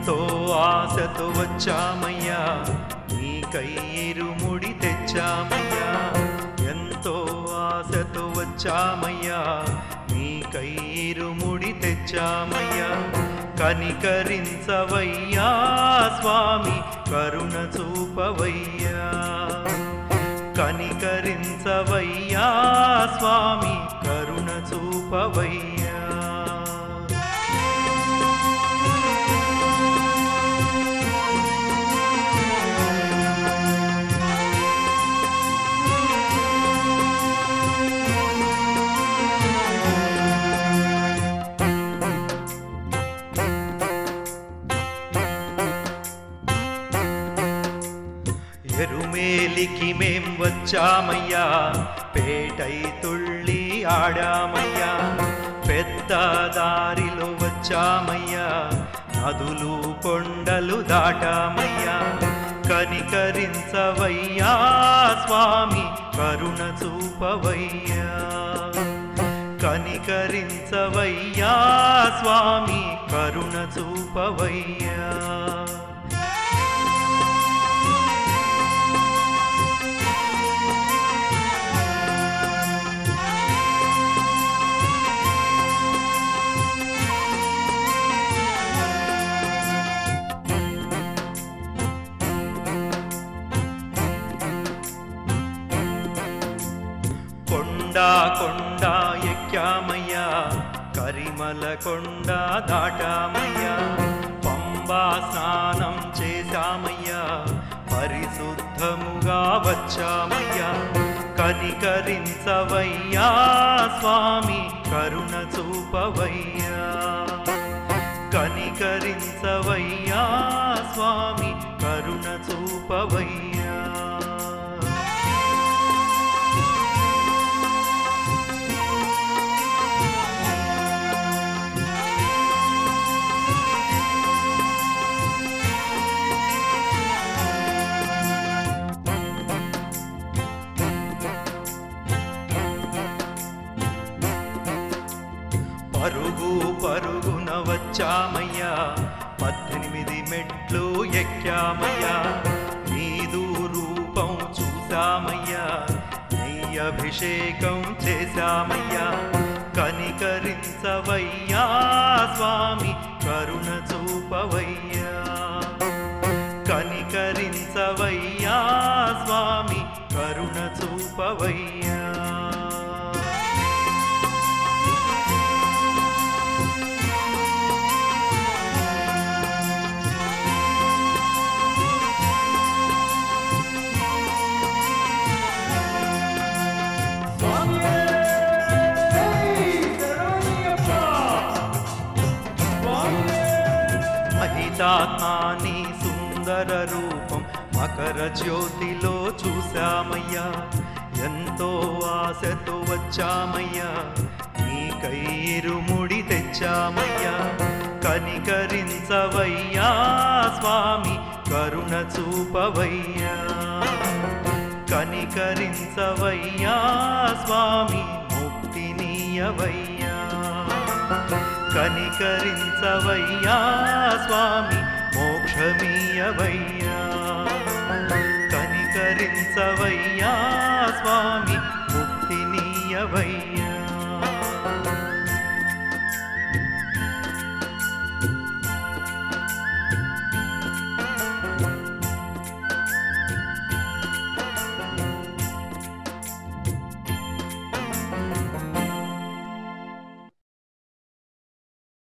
ఎంతో ఆశతో వచ్చామయ్యా నీకై ఇరుముడి తెచ్చామయ్యా ఎంతో ఆశతో వచ్చామయ్యా నీకై ఇరుముడి తెచ్చామయ్యా కనికరించవయ్యా స్వామి కరుణ చూపవయ్యా కనికరించవయ్యా స్వామి కరుణ చూపవయ్యా ఎరుమేలికి మేం వచ్చామయ్యా పేటై తుళ్ళి ఆడామయ్యా పెద్ద దారిలో వచ్చామయ్యా నదులు కొండలు దాటామయ్యా కనికరించవయ్యా స్వామి కరుణ చూపవయ్యా కనికరించవయ్యా స్వామి కరుణ చూపవయ్యా కొండ కొండ ఎక్కామయ్యా కరిమల కొండ దాటామయ్యా పంబా స్నానం చేశామయ్యా పరిశుద్ధముగా వచ్చామయ్యా కనికరించవయ్యా స్వామి కరుణ చూపవయ్యా కనికరించవయ్యా స్వామి కరుణ చూపవయ్యా పరుగు పరుగున వచ్చామయ్యా పద్దెనిమిది మెట్లు ఎక్కామయ్యా నీదు రూపం చూసామయ్యా నీ అభిషేకం చేశామయ్యా కనికరించవయ్యా స్వామి కరుణ చూపవయ్యా కనికరించవయ్యా స్వామి కరుణ చూపవయ్యా మహితాత్మాని సుందర రూపం మకర జ్యోతిలో చూశామయ్యా ఎంతో ఆశతో వచ్చామయ్యా నీకై ఇరుముడి తెచ్చామయ్యా కనికరించవయ్యా స్వామి కరుణ చూపవయ్యా కనికరించవయ్యా స్వామి ముక్తినీయవయ్యా కనికరించవయ్యా స్వామి మోక్షమీయవయ్యా కనికరించవయ్యా స్వామి ముక్తినీయవయ్యా